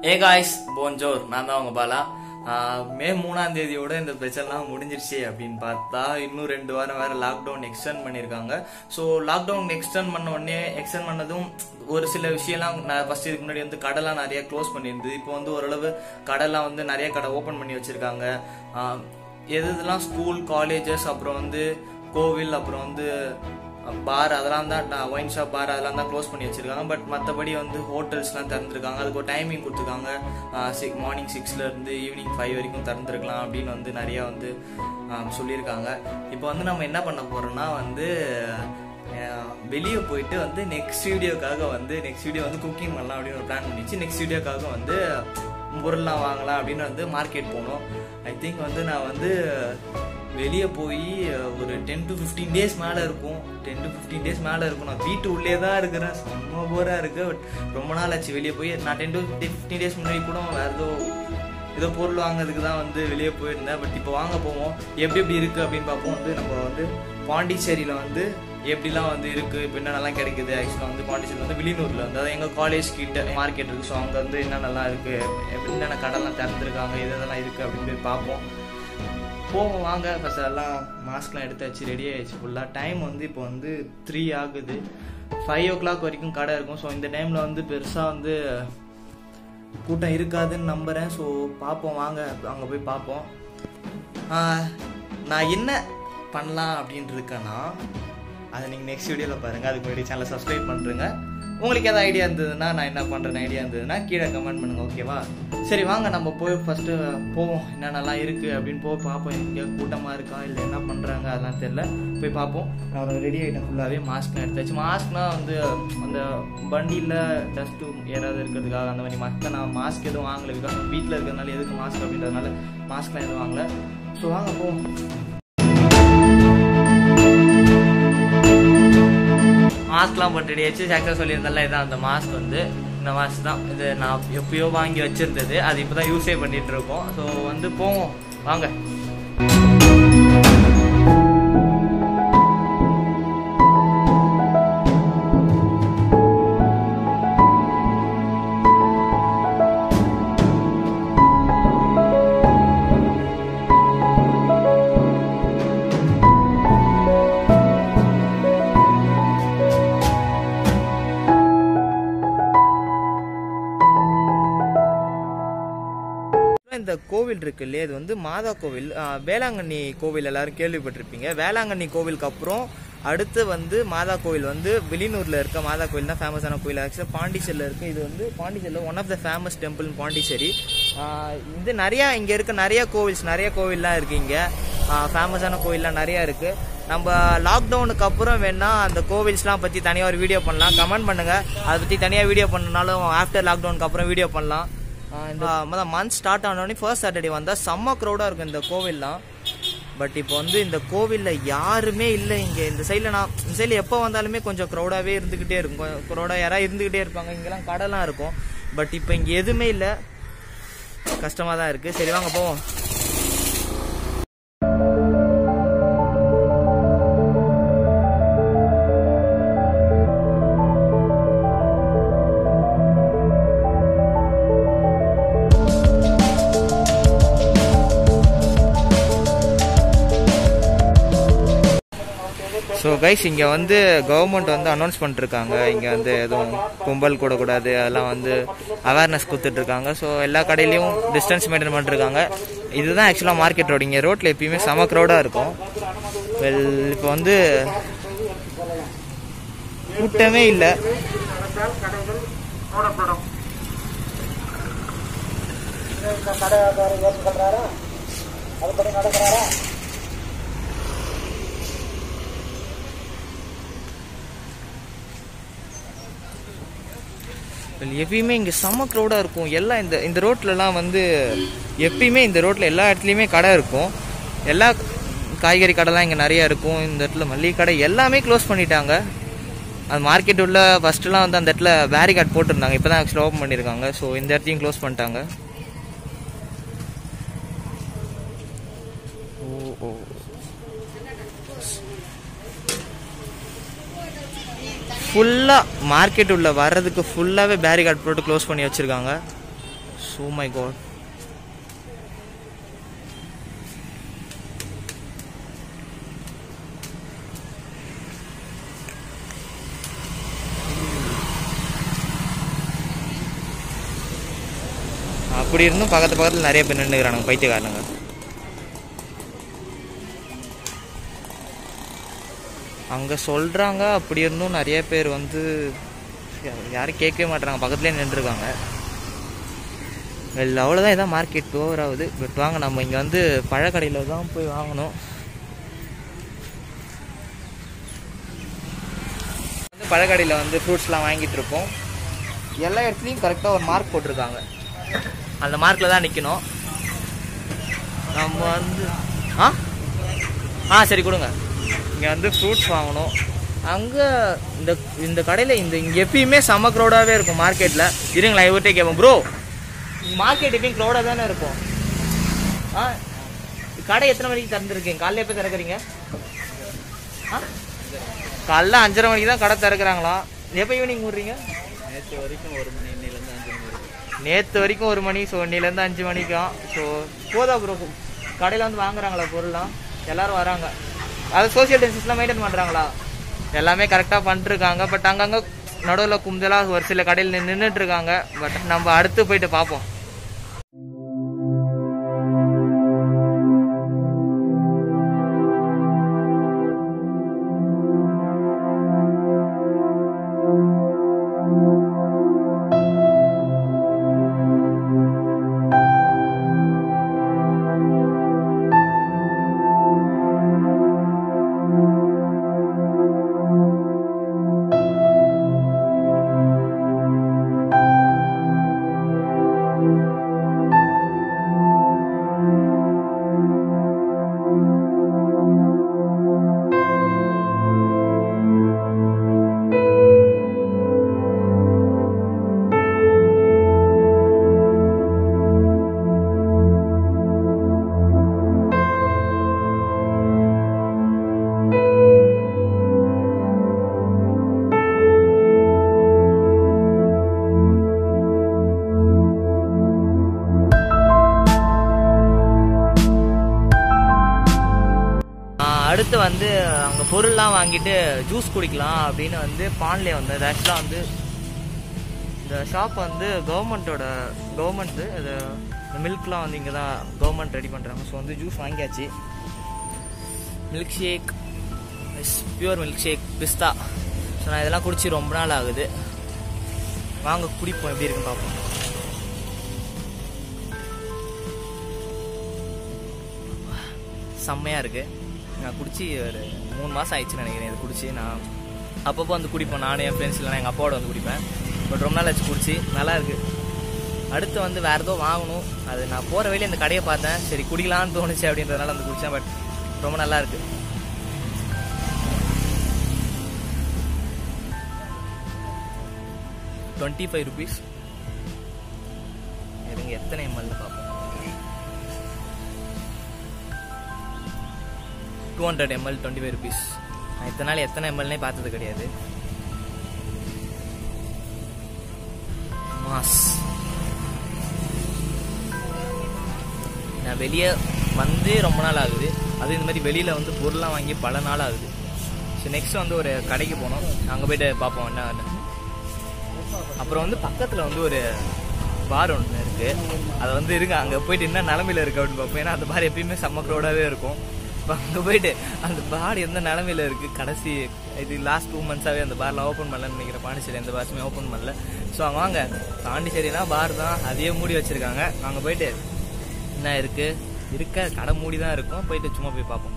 ஏ guys போன்ஜோர் நான் தான் உங்க பாலா ஆஹ் மே மூணாம் தேதியோட இந்த பிரச்சனைலாம் முடிஞ்சிருச்சு அப்படின்னு பார்த்தா இன்னும் ரெண்டு வாரம் வேற லாக்டவுன் எக்ஸ்டெண்ட் பண்ணியிருக்காங்க ஸோ லாக்டவுன் எக்ஸ்டெண்ட் பண்ண உடனே எக்ஸ்டெண்ட் பண்ணதும் ஒரு சில விஷயம்லாம் நான் ஃபர்ஸ்ட் இதுக்கு முன்னாடி வந்து கடைலாம் நிறைய க்ளோஸ் பண்ணியிருந்தது இப்போ வந்து ஓரளவு கடைலாம் வந்து நிறைய கடை ஓப்பன் பண்ணி வச்சிருக்காங்க ஆஹ் எது இதெல்லாம் ஸ்கூல் காலேஜஸ் அப்புறம் வந்து கோவில் அப்புறம் வந்து பார் அதெல்லாம் தான் ஒயின் ஷாப் பார் அதெல்லாம் தான் க்ளோஸ் பண்ணி வச்சிருக்காங்க பட் மற்றபடி வந்து ஹோட்டல்ஸ்லாம் திறந்துருக்காங்க அதுக்கு ஒரு டைமிங் கொடுத்துருக்காங்க சிக் மார்னிங் சிக்ஸ்லேருந்து ஈவினிங் ஃபைவ் வரைக்கும் திறந்துருக்கலாம் அப்படின்னு வந்து நிறைய வந்து ஆஹ் சொல்லியிருக்காங்க இப்போ வந்து நம்ம என்ன பண்ண போறோம்னா வந்து வெளியே போயிட்டு வந்து நெக்ஸ்ட் வீடியோக்காக வந்து நெக்ஸ்ட் வீடியோ வந்து குக்கிங் பண்ணலாம் அப்படின்னு ஒரு பிளான் பண்ணிச்சு நெக்ஸ்ட் வீடியோக்காக வந்து பொருள்லாம் வாங்கலாம் அப்படின்னு வந்து மார்க்கெட் போனோம் ஐ திங்க் வந்து நான் வந்து வெளியே போய் ஒரு டென் டு ஃபிஃப்டீன் டேஸ் மேலே இருக்கும் டென் டு ஃபிஃப்டீன் டேஸ் மேலே இருக்கும் நான் வீட்டு உள்ளே தான் இருக்கிறேன் செம்ம போராக இருக்கு பட் ரொம்ப நாள் ஆச்சு வெளியே போய் நான் டென் டு ஃபிஃப்டீன் டேஸ் முன்னாடி கூட வேறு ஏதோ ஏதோ பொருள் வாங்குறதுக்கு தான் வந்து வெளியே போயிருந்தேன் பட் இப்போ வாங்க போவோம் எப்படி எப்படி இருக்குது அப்படின்னு பார்ப்போம் வந்து நம்ம வந்து பாண்டிச்சேரியில் வந்து எப்படிலாம் வந்து இருக்குது இப்போ என்னென்னலாம் கிடைக்குது ஆக்சுவலாக வந்து பாண்டிச்சேரி வந்து விழிநூரில் வந்து அதாவது எங்கள் காலேஜ் கிட்ட மார்க்கெட் இருக்குது ஸோ அங்கே வந்து என்னென்னலாம் இருக்குது எப்படி என்னென்ன கடைலாம் திறந்துருக்காங்க இது இதெல்லாம் இருக்குது அப்படின்னு போய் பார்ப்போம் போவோம் வாங்க ஃபஸ்ட் எல்லாம் மாஸ்க்லாம் எடுத்தாச்சு ரெடி ஆயிடுச்சு ஃபுல்லாக டைம் வந்து இப்போ வந்து த்ரீ ஆகுது ஃபைவ் ஓ கிளாக் வரைக்கும் கடை இருக்கும் ஸோ இந்த டைமில் வந்து பெருசாக வந்து கூட்டம் இருக்காதுன்னு நம்புகிறேன் ஸோ பார்ப்போம் வாங்க அங்கே போய் பார்ப்போம் ஆஹ், நான் என்ன பண்ணலாம் அப்படின்னு இருக்கேன்னா அதை நீங்கள் நெக்ஸ்ட் வீடியோவில் பாருங்கள் அதுக்கு முன்னாடி சேனலை சப்ஸ்கிரைப் பண்ணுறேங்க உங்களுக்கு எதாவது ஐடியா இருந்ததுன்னா நான் என்ன பண்ணுறேன் ஐடியா இருந்ததுன்னா கீழே கமெண்ட் பண்ணுங்கள் ஓகேவா சரி வாங்க நம்ம போய் ஃபஸ்ட்டு போவோம் என்னென்னலாம் இருக்குது அப்படின்னு போய் பார்ப்போம் எங்கே கூட்டமாக இருக்கா இல்லை என்ன பண்ணுறாங்க அதெல்லாம் தெரில போய் பார்ப்போம் நான் ரெடி ஆகிட்டேன் ஃபுல்லாகவே மாஸ்க்லாம் எடுத்தாச்சு மாஸ்க்னா வந்து அந்த வண்டியில் டஸ்ட்டு ஏறாது இருக்கிறதுக்காக அந்த மாதிரி மாஸ்க் நான் மாஸ்க் எதுவும் வாங்கல பிகாஸ் வீட்டில் இருக்கிறதுனால எதுக்கு மாஸ்க் அப்படின்றதுனால மாஸ்க்லாம் எதுவும் வாங்கல ஸோ வாங்க போவோம் மாஸ்க்லாம் போட்டு ரெடியாச்சு சாக்டர் சொல்லியிருந்தல இதான் அந்த மாஸ்க் வந்து இந்த மாஸ்க் தான் இது நான் எப்பயோ வாங்கி வச்சிருந்தது அது இப்போ தான் யூஸே பண்ணிட்டு இருக்கோம் ஸோ வந்து போவோம் வாங்க இந்த கோவில் இருக்கு இல்லையா இது வந்து மாதா கோவில் ஆஹ், வேளாங்கண்ணி கோவில் எல்லாரும் கேள்விப்பட்டிருப்பீங்க வேளாங்கண்ணி கோவிலுக்கு அப்புறம் அடுத்து வந்து மாதா கோவில் வந்து வெளிநூர்ல இருக்க மாதா கோவில் தான் ஃபேமஸான கோவில் ஆக்சுவலாக பாண்டிச்சேரியில் இருக்கு இது வந்து பாண்டிச்சேரியில் one of the famous temple Pondicherry ஆஹ், இது நிறைய இங்க இருக்க நிறைய கோவில்ஸ் நிறைய கோவில்லாம் இருக்கு இங்க ஃபேமஸான கோவில்லாம் நிறைய இருக்கு நம்ம லாக்டவுனுக்கு அப்புறம் வேணா அந்த கோவில்ஸ்லாம் பத்தி தனியாக ஒரு வீடியோ பண்ணலாம் கமெண்ட் பண்ணுங்க அதை பத்தி தனியாக வீடியோ பண்ணனாலும் ஆஃப்டர் லாக்டவுனுக்கு அப்புறம் வீடியோ பண்ணலாம் ஆஹ் இந்த மந்த் ஸ்டார்ட் ஆனோடனே ஃபர்ஸ்ட் சாட்டர்டே வந்தால் செம்ம க்ரௌடாக இருக்கும் இந்த கோவில்லாம் பட் இப்போ வந்து இந்த கோவிலில் யாருமே இல்லை இங்கே இந்த சைடில் நான் இந்த சைடில் எப்போ வந்தாலுமே கொஞ்சம் க்ரௌடாகவே இருந்துக்கிட்டே இருக்கும் க்ரௌடாக யாராவது இருந்துக்கிட்டே இருப்பாங்க இங்கெல்லாம் கடைலாம் இருக்கும் பட் இப்போ இங்கே எதுவுமே இல்லை கஷ்டமாக தான் இருக்குது சரி வாங்க போவோம் ஸோ கைஸ் இங்கே வந்து கவர்மெண்ட் வந்து அனௌன்ஸ் பண்ணிருக்காங்க இங்கே வந்து எதுவும் கும்பல் கூடக்கூடாது அதெல்லாம் வந்து அவேர்னஸ் கொடுத்துட்ருக்காங்க ஸோ எல்லா கடையிலையும் டிஸ்டன்ஸ் மெயின்டைன் பண்ணிருக்காங்க இதுதான் ஆக்சுவலாக மார்க்கெட் ரோடு இங்கே ரோட்டில் எப்பயுமே செம க்ரௌடாக இருக்கும் வெல் இப்போ வந்து கூட்டமே இல்லை Well, எப்பயுமே இங்கே செம்ம க்ரௌடாக இருக்கும் எல்லாம் இந்த இந்த ரோட்லலாம் வந்து எப்பயுமே இந்த ரோட்டில் எல்லா இடத்துலையுமே கடை இருக்கும் எல்லா காய்கறி கடைலாம் இங்கே நிறையா இருக்கும் இந்த இடத்துல மல்லிகை கடை எல்லாமே க்ளோஸ் பண்ணிட்டாங்க அது மார்க்கெட் உள்ள ஃபஸ்ட்டுலாம் வந்து அந்த இடத்துல பேரிகார்ட் போட்டிருந்தாங்க இப்போ தான் ஆக்சுவலாக ஓப்பன் பண்ணியிருக்காங்க ஸோ இந்த இடத்தையும் க்ளோஸ் பண்ணிட்டாங்க ஓ ஓ ஃபுல்லாக மார்க்கெட் உள்ள வர்றதுக்கு ஃபுல்லாகவே பேரிகார்ட் போட்டு க்ளோஸ் பண்ணி வச்சுருக்காங்க ஸோ மை காட் அப்படி இருந்தும் பக்கத்து பக்கத்தில் நிறைய பேர் நின்றுக்கிறானுங்க பைத்தியக்காரனுங்க அங்கே சொல்கிறாங்க அப்படி இருந்தும் நிறைய பேர் வந்து யா- யாரும் கேட்கவே மாட்றாங்க பக்கத்துலேயே நின்றுருக்காங்க வெல் அவ்வளோதான் இதான் மார்க்கெட் ஓவர் ஆகுது பட் வாங்க நம்ம இங்கே வந்து பழக்கடையில் தான் போய் வாங்கணும் வந்து பழக்கடையில் வந்து ஃப்ரூட்ஸ்லாம் வாங்கிட்டு இருப்போம் எல்லா இடத்துலையும் கரெக்டாக ஒரு மார்க் போட்டிருக்காங்க அந்த மார்க்கில் தான் நிற்கணும் நம்ம வந்து ஆ ஆ சரி கொடுங்க இங்கே வந்து ஃப்ரூட்ஸ் வாங்கணும் அங்கே இந்த இந்த கடையில் இந்த இங்கே எப்பயுமே செம்ம க்ரௌடாகவே இருக்கும் மார்க்கெட்டில் இருங்களா இவர்கிட்ட கேட்போம் ப்ரோ மார்க்கெட் எப்பயும் க்ரௌடாக தானே இருக்கும் ஆ கடை எத்தனை மணிக்கு திறந்துருக்கீங்க காலைல எப்போ திறக்கிறீங்க ஆ காலைல அஞ்சரை மணிக்கு தான் கடை திறக்கிறாங்களா எப்போ ஈவினிங் விட்றீங்க நேற்று வரைக்கும் ஒரு மணி இன்னிலேருந்து அஞ்சு மணி வரைக்கும் நேற்று வரைக்கும் ஒரு மணி ஸோ இன்னிலேருந்து அஞ்சு மணிக்கும் ஸோ போதா ப்ரோ கடையில் வந்து வாங்குறாங்களா பொருள்லாம் எல்லாரும் வராங்க அது சோஷியல் டிஸ்டன்ஸ்லாம் மெயின்டைன் பண்ணுறாங்களா எல்லாமே கரெக்டாக பண்ணிட்டுருக்காங்க பட் அங்கங்கே நடுவில் கும்பலாக ஒரு சில கடையில் நின்றுட்டு இருக்காங்க பட் நம்ம அடுத்து போயிட்டு பார்ப்போம் அடுத்து வந்து அங்கே பொருள்லாம் வாங்கிட்டு ஜூஸ் குடிக்கலாம் அப்படின்னு வந்து பான்லே வந்து ஆக்சுவலாக வந்து இந்த ஷாப் வந்து கவர்மெண்ட்டோட கவர்மெண்ட்டு இது இந்த மில்க்லாம் வந்து இங்கே தான் கவர்மெண்ட் ரெடி பண்ணுறாங்க ஸோ வந்து ஜூஸ் வாங்கியாச்சு milk shake is pure milk shake பிஸ்தா ஸோ நான் இதெல்லாம் குடிச்சு ரொம்ப நாள் ஆகுது வாங்க குடிப்போம் எப்படி இருக்குன்னு பார்ப்போம் செம்மையாக இருக்குது நான் குடிச்சு ஒரு மூணு மாதம் ஆயிடுச்சுன்னு நினைக்கிறேன் இது குடிச்சு நான் அப்பப்போ வந்து குடிப்பேன் நானும் என் ஃப்ரெண்ட்ஸ் இல்லைனா எங்கள் அப்பாவோட வந்து குடிப்பேன் பட் ரொம்ப நாள் ஆச்சு குடிச்சு நல்லா இருக்கு அடுத்து வந்து வேற ஏதோ வாங்கணும் அது நான் போகிற வழியில் இந்த கடையை பார்த்தேன் சரி குடிக்கலாம்னு தோணுச்சு அப்படின்றதுனால வந்து குடித்தேன் பட் ரொம்ப நல்லா இருக்கு டுவெண்ட்டி ஃபைவ் ருபீஸ் இருங்க எத்தனை எம்எல்னு பார்ப்போம் two hundred ml twenty five rupees நான் இத்தனை நாள் எத்தனை எம்எல்னே பார்த்தது கிடையாது மாஸ் நான் வெளியே வந்து ரொம்ப நாள் ஆகுது அது இந்த மாதிரி வெளியில் வந்து பொருள்லாம் வாங்கி பல நாள் ஆகுது ஸோ நெக்ஸ்ட் வந்து ஒரு கடைக்கு போனோம் அங்கே போயிட்டு பார்ப்போம் என்ன அப்புறம் வந்து பக்கத்தில் வந்து ஒரு பார் ஒன்று இருக்கு அது வந்து இருக்கு அங்கே போயிட்டு என்ன நிலமையில இருக்கு அப்படின்னு பார்ப்போம் ஏன்னா அந்த பார் எப்பயுமே செம்ம க்ரௌடாகவே இருக்கும் இப்போ அங்கே போயிட்டு அந்த பார் எந்த நிலமையில இருக்கு கடைசி இது லாஸ்ட் டூ மந்த்ஸாகவே அந்த பார்லாம் ஓப்பன் பண்ணலன்னு நினைக்கிறேன் பாண்டிச்சேரி எந்த பார்ஸுமே ஓப்பன் பண்ணல ஸோ அங்கே வாங்க பாண்டிச்சேரினா பார் தான் அதையே மூடி வச்சிருக்காங்க அங்கே போயிட்டு என்ன இருக்கு இருக்க கடை மூடி தான் இருக்கும் போயிட்டு சும்மா போய் பார்ப்போம்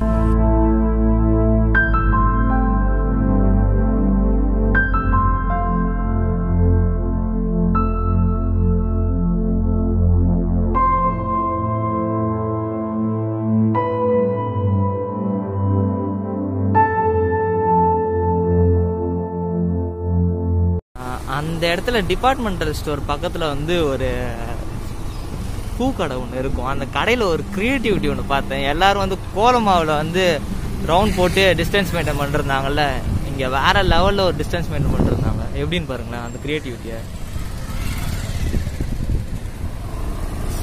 ஆஹ் அந்த இடத்துல டிபார்ட்மெண்டல் ஸ்டோர் பக்கத்தில் வந்து ஒரு பூ கடை ஒன்று இருக்கும் அந்த கடையில் ஒரு க்ரியேட்டிவிட்டி ஒன்று பார்த்தேன் எல்லாரும் வந்து கோலமாவில் வந்து ரவுண்ட் போட்டு டிஸ்டன்ஸ் மெயின்டைன் பண்ணிருந்தாங்கல்ல இங்கே வேற லெவலில் ஒரு டிஸ்டன்ஸ் மெயின்டைன் பண்ணிருந்தாங்க எப்படின்னு பாருங்களேன் அந்த க்ரியேட்டிவிட்டியை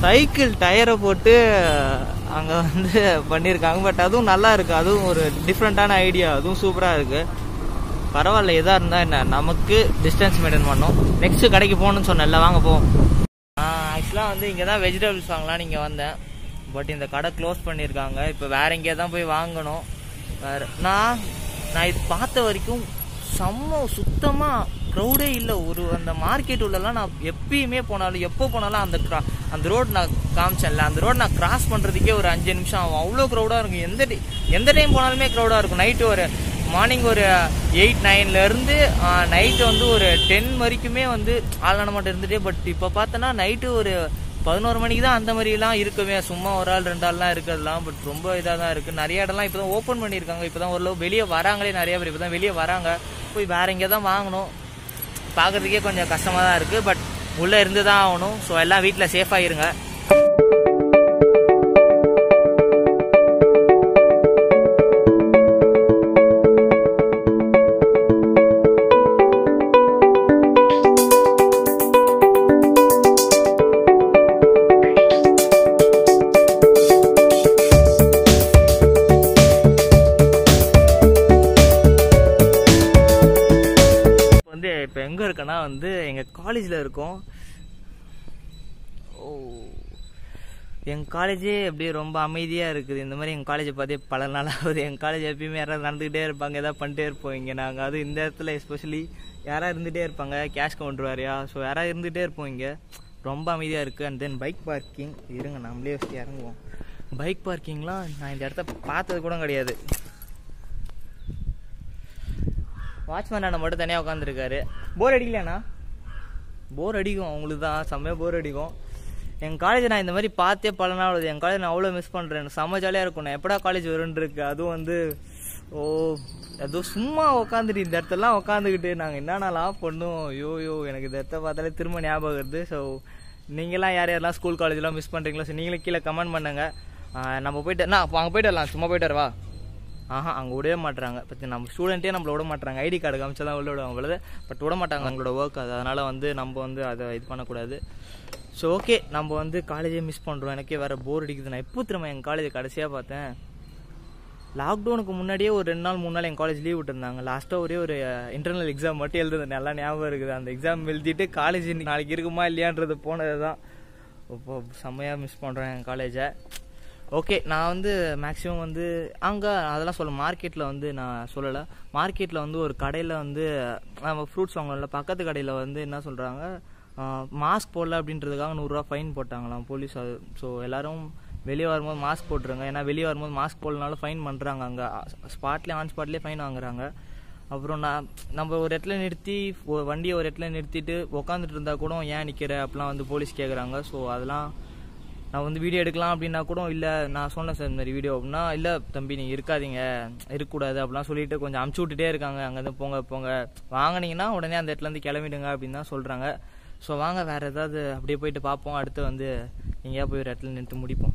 சைக்கிள் டயரை போட்டு அங்கே வந்து பண்ணியிருக்காங்க பட் அதுவும் நல்லா இருக்கு அதுவும் ஒரு டிஃப்ரெண்ட்டான ஐடியா அதுவும் சூப்பராக இருக்கு பரவாயில்ல எதாக இருந்தால் என்ன நமக்கு டிஸ்டன்ஸ் மெயின்டைன் பண்ணோம் நெக்ஸ்ட் கடைக்கு போகணும்னு சொன்னேன்ல வாங்க போவோம் ஆக்சுவலாக வந்து இங்கே தான் வெஜிடபிள்ஸ் வாங்கலாம்னு இங்கே வந்தேன் பட் இந்த கடை க்ளோஸ் பண்ணியிருக்காங்க இப்போ வேற எங்கேயா தான் போய் வாங்கணும் வேற நான் நான் இது பார்த்த வரைக்கும் செம்ம சுத்தமாக க்ரௌடே இல்லை ஒரு அந்த மார்க்கெட் உள்ளலாம் நான் எப்பயுமே போனாலும் எப்போ போனாலும் அந்த cra- அந்த ரோடு நான் காமிச்சேன்ல அந்த ரோடு நான் கிராஸ் பண்ணுறதுக்கே ஒரு அஞ்சு நிமிஷம் ஆகும் அவ்வளோ க்ரௌடாக இருக்கும் எந்த ti- எந்த டைம் போனாலுமே க்ரௌடாக இருக்கும் நைட்டு ஒரு மார்னிங் ஒரு எயிட் நைன்லேருந்து நைட்டு வந்து ஒரு டென் வரைக்குமே வந்து ஆளான மட்டும் இருந்துட்டே பட் இப்போ பார்த்தோன்னா நைட்டு ஒரு பதினோரு மணிக்கு தான் அந்த மாதிரிலாம் இருக்குமே சும்மா ஒரு ஆள் ரெண்டு ஆள்லாம் இருக்கிறதுலாம் பட் ரொம்ப இதாக தான் இருக்குது நிறைய இடம்லாம் இப்போ தான் ஓப்பன் பண்ணியிருக்காங்க இப்போ தான் ஓரளவு வெளியே வராங்களே நிறைய பேர் இப்போ தான் வெளியே வராங்க போய் வேற எங்கே தான் வாங்கணும் பார்க்கறதுக்கே கொஞ்சம் கஷ்டமாக தான் இருக்குது பட் உள்ளே இருந்து தான் ஆகணும் ஸோ எல்லாம் வீட்டில் சேஃபாக இருங்க இப்ப வந்து இப்போ எங்கே இருக்கேன்னா வந்து எங்கள் காலேஜில் இருக்கோம் ஓ எங்கள் காலேஜே அப்படியே ரொம்ப அமைதியாக இருக்குது இந்த மாதிரி எங்கள் காலேஜை பார்த்தே பல நாளாகுது எங்கள் காலேஜ் எப்பயுமே யாராவது நடந்துக்கிட்டே இருப்பாங்க எதாவது பண்ணிட்டே இருப்போம் இங்கே நாங்கள் அதுவும் இந்த இடத்துல எஸ்பெஷலி யாராவது இருந்துகிட்டே இருப்பாங்க கேஷ் கவுண்டர் வேறையா ஸோ யாராவது இருந்துகிட்டே இருப்போம் இங்கே ரொம்ப அமைதியாக இருக்குது அண்ட் தென் பைக் பார்க்கிங் இருங்க நம்மளே வச்சு இறங்குவோம் பைக் பார்க்கிங்லாம் நான் இந்த இடத்த பார்த்தது கூட கிடையாது வாட்ச்மேன் அண்ணன் மட்டும் தனியாக உட்காந்துருக்காரு போர் அடிக்கலையாண்ணா போர் அடிக்கும் அவங்களுக்கு தான் செம்மையாக போர் அடிக்கும் எங்கள் காலேஜ் நான் இந்த மாதிரி பார்த்தே பல நாள் ஆகுது என் காலேஜ் நான் அவ்வளோ மிஸ் பண்ணுறேன் எனக்கு செம்ம ஜாலியாக இருக்கும் நான் எப்படா காலேஜ் வரும்னு இருக்கு அதுவும் வந்து ஓ ஏதோ சும்மா உட்காந்துட்டு இந்த இடத்துலலாம் உட்காந்துக்கிட்டு நாங்கள் என்னென்னலாம் பண்ணுவோம் ஐயோ யோ எனக்கு இந்த இடத்த பார்த்தாலே திரும்ப ஞாபகம் வருது ஸோ நீங்களாம் யார் யாரெல்லாம் ஸ்கூல் காலேஜ்லாம் மிஸ் பண்ணுறீங்களோ ஸோ நீங்களே கீழே கமெண்ட் பண்ணுங்க ஆஹ் நம்ம போயிட்டு நான் அப்போ அங்கே போயிட்டு வரலாம் சும்மா போயிட்டு வரவா ஆஹா அங்கே விடவே மாட்றாங்க பற்றி நம்ம ஸ்டூடெண்ட்டே நம்மள விட மாட்றாங்க ஐடி கார்டு காமிச்சா தான் உள்ள விடுவாங்க பொழுது பட் விட மாட்டாங்க அவங்களோட ஒர்க் அது அதனால் வந்து நம்ம வந்து அதை இது பண்ணக்கூடாது ஸோ ஓகே நம்ம வந்து காலேஜே மிஸ் பண்ணுறோம் எனக்கே வேறு போர் அடிக்குது நான் எப்போ திரும்ப எங்கள் காலேஜ் கடைசியாக பார்த்தேன் லாக்டவுனுக்கு முன்னாடியே ஒரு ரெண்டு நாள் மூணு நாள் என் காலேஜ் லீவ் விட்டுருந்தாங்க லாஸ்ட்டாக ஒரே ஒரு இன்டர்னல் எக்ஸாம் மட்டும் எழுதுனது நல்லா ஞாபகம் இருக்குது அந்த எக்ஸாம் எழுதிட்டு காலேஜ் நாளைக்கு இருக்குமா இல்லையான்றது போனது தான் இப்போ செம்மையாக மிஸ் பண்ணுறேன் என் காலேஜை ஓகே நான் வந்து மேக்ஸிமம் வந்து அங்கே அதெல்லாம் சொல்ல மார்க்கெட்டில் வந்து நான் சொல்லலை மார்க்கெட்டில் வந்து ஒரு கடையில் வந்து நம்ம ஃப்ரூட்ஸ் வாங்கல பக்கத்து கடையில் வந்து என்ன சொல்கிறாங்க மாஸ்க் போடல அப்படின்றதுக்காக நூறுரூவா ஃபைன் போட்டாங்களாம் போலீஸ் அது ஸோ எல்லாரும் வெளியே வரும்போது மாஸ்க் போட்டுருங்க ஏன்னா வெளியே வரும்போது மாஸ்க் போடலனாலும் ஃபைன் பண்ணுறாங்க அங்கே ஸ்பாட்லேயே ஆன் ஸ்பாட்லேயே ஃபைன் வாங்குறாங்க அப்புறம் நான் நம்ம ஒரு இடத்துல நிறுத்தி ஒ- வண்டியை ஒரு இடத்துல நிறுத்திட்டு உக்காந்துட்டு இருந்தா கூட ஏன் நிற்கிற அப்படிலாம் வந்து போலீஸ் கேட்குறாங்க ஸோ அதெல்லாம் நான் வந்து வீடியோ எடுக்கலாம் அப்படின்னா கூட இல்லை நான் சொன்னேன் சார் இந்த மாதிரி வீடியோ அப்படின்னா இல்லை தம்பி நீங்கள் இருக்காதீங்க இருக்கக்கூடாது அப்படிலாம் சொல்லிட்டு கொஞ்சம் அமுச்சு விட்டுட்டே இருக்காங்க அங்கேருந்து போங்க போங்க வாங்குனீங்கன்னா உடனே அந்த இடத்துலேருந்து கிளம்பிடுங்க அப்படின்னு தான் சொல்கிறாங்க ஸோ வாங்க வேறு ஏதாவது அப்படியே போயிட்டு பார்ப்போம் அடுத்து வந்து எங்கேயா போய் ஒரு இடத்துல நின்று முடிப்போம்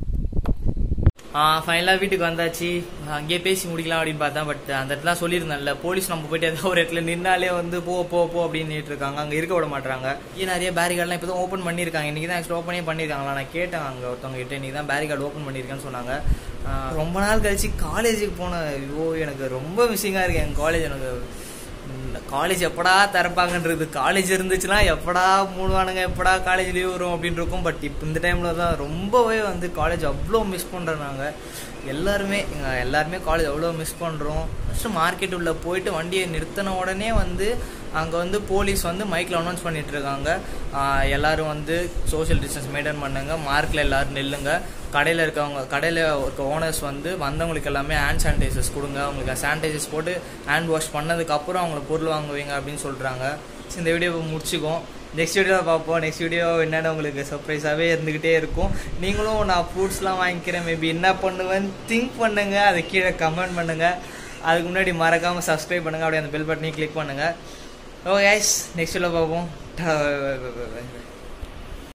ஃபைனலாக வீட்டுக்கு வந்தாச்சு அங்கேயே பேசி முடிக்கலாம் அப்படின்னு பார்த்தா பட் அந்த இடத்துல சொல்லியிருந்தேன்ல போலீஸ் நம்ம போயிட்டு ஏதாவது ஒரு இடத்துல நின்னாலே வந்து போ போ போ அப்படின்னு இருக்காங்க அங்கே இருக்க விட மாட்டாங்க இங்கே நிறைய பேரிகார்ட்லாம் இப்போ தான் ஓப்பன் பண்ணியிருக்காங்க இன்றைக்கி தான் ஆக்சுவலாக ஓப்பனே பண்ணியிருக்காங்களா நான் கேட்டேன் அங்கே ஒருத்தவங்க கிட்ட இன்றைக்கி தான் பேரிகார்டு ஓப்பன் பண்ணியிருக்கேன்னு சொன்னாங்க ஆஹ் ரொம்ப நாள் கழிச்சு காலேஜுக்கு போன ஐயோ எனக்கு ரொம்ப மிஸ்ஸிங்காக இருக்கு என் காலேஜ் எனக்கு காலேஜ் எப்படா திறப்பாங்கன்றது காலேஜ் இருந்துச்சுன்னா எப்படா மூடுவானுங்க எப்படா காலேஜ் லீவ் வரும் அப்படின்னு இருக்கும் பட் இப்போ இந்த டைமில் தான் ரொம்பவே வந்து காலேஜ் அவ்வளோ மிஸ் பண்ணுறோம் நாங்கள் எல்லாருமே இங்க எல்லாருமே காலேஜ் அவ்வளோ மிஸ் பண்ணுறோம் ஃபஸ்ட்டு மார்க்கெட் உள்ள போயிட்டு வண்டியை நிறுத்தின உடனே வந்து அங்கே வந்து போலீஸ் வந்து மைக்கில் அனௌன்ஸ் பண்ணிட்டு இருக்காங்க ஆஹ் எல்லாரும் வந்து சோஷியல் டிஸ்டன்ஸ் மெயின்டைன் பண்ணுங்க மார்க்கில் எல்லாரும் நில்லுங்க கடையில் இருக்கவங்க கடையில் இருக்க ஓனர்ஸ் வந்து வந்தவங்களுக்கு எல்லாமே ஹேண்ட் சானிடைசர்ஸ் கொடுங்க அவங்களுக்கு சானிடைசர்ஸ் போட்டு ஹேண்ட் வாஷ் பண்ணதுக்கப்புறம் அவங்களுக்கு பொருள் வாங்குவீங்க அப்படின்னு சொல்கிறாங்க இந்த வீடியோவை முடிச்சுக்கோம் நெக்ஸ்ட் வீடியோ பார்ப்போம் நெக்ஸ்ட் வீடியோ என்னென்ன உங்களுக்கு சர்ப்ரைஸாகவே இருந்துக்கிட்டே இருக்கும் நீங்களும் நான் ஃப்ரூட்ஸ்லாம் வாங்கிக்கிறேன் மேபி என்ன பண்ணுவேன் திங்க் பண்ணுங்க அதை கீழே கமெண்ட் பண்ணுங்க அதுக்கு முன்னாடி மறக்காமல் சப்ஸ்கிரைப் பண்ணுங்க அப்படியே அந்த பெல் பட்டனையும் கிளிக் பண்ணுங்க ஓ கைஸ் நெக்ஸ்ட் வீடியோ பார்ப்போம்